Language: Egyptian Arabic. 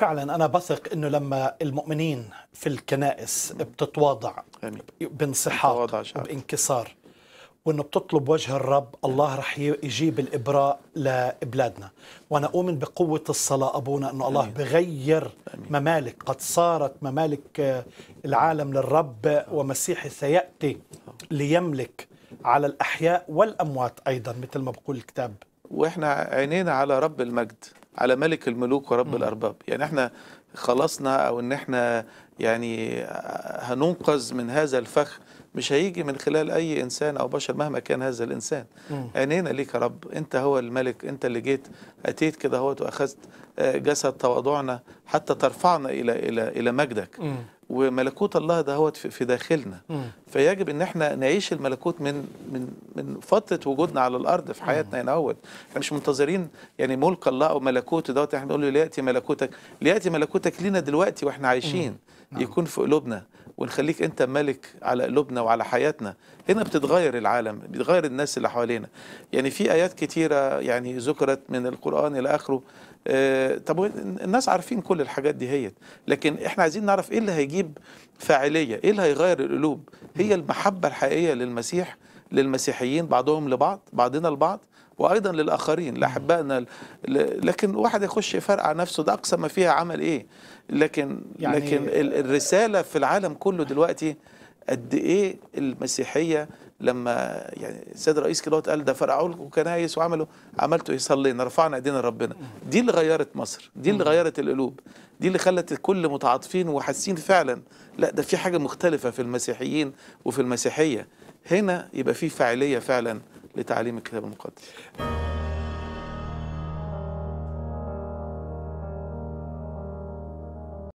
فعلا انا بثق انه لما المؤمنين في الكنائس بتتواضع آمين. بانسحاق تواضع شعب. وبانكسار وانه بتطلب وجه الرب الله رح ي- يجيب الابراء لبلادنا وانا اؤمن بقوه الصلاه ابونا انه الله آمين. بغير ممالك قد صارت ممالك آه، العالم للرب ومسيحي سياتي ليملك على الاحياء والاموات ايضا مثل ما بقول الكتاب واحنا عينينا على رب المجد على ملك الملوك ورب الارباب يعني احنا خلصنا او ان احنا يعني هننقذ من هذا الفخ مش هيجي من خلال اي انسان او بشر مهما كان هذا الانسان عينينا ليك يا رب انت هو الملك انت اللي جيت اتيت كده اهوت واخذت آه، جسد تواضعنا حتى ترفعنا الى الى الى مجدك وملكوت الله ده هو في في داخلنا فيجب ان احنا نعيش الملكوت من من من فتره وجودنا على الارض في حياتنا هنا اهوت احنا مش منتظرين يعني ملك الله او ملكوته دوت احنا بنقول له لياتي ملكوتك لياتي ملكوتك لينا دلوقتي واحنا عايشين يكون في قلوبنا ونخليك انت ملك على قلوبنا وعلى حياتنا هنا بتتغير العالم بيتغير الناس اللي حوالينا يعني في ايات كتيره يعني ذكرت من القران الى اخره آه، طب وين- الناس عارفين كل الحاجات دي هي لكن احنا عايزين نعرف ايه اللي هيجيب فاعليه ايه اللي هيغير القلوب هي المحبه الحقيقيه للمسيح للمسيحيين بعضهم لبعض بعضنا البعض وايضا للاخرين لاحبائنا ل- لكن واحد يخش يفرقع نفسه ده اقصى ما فيها عمل ايه لكن يعني- يعني لكن ال- الرساله في العالم كله دلوقتي قد ايه المسيحيه لما يعني السيد الرئيس كده قال ده فرقعوا لكم كنايس وعملوا عملتوا ايه صلينا رفعنا ايدينا لربنا دي اللي غيرت مصر دي اللي غيرت القلوب دي اللي خلت الكل متعاطفين وحاسين فعلا لا ده في حاجه مختلفه في المسيحيين وفي المسيحيه هنا يبقى في فاعليه فعلا لتعليم الكتاب المقدس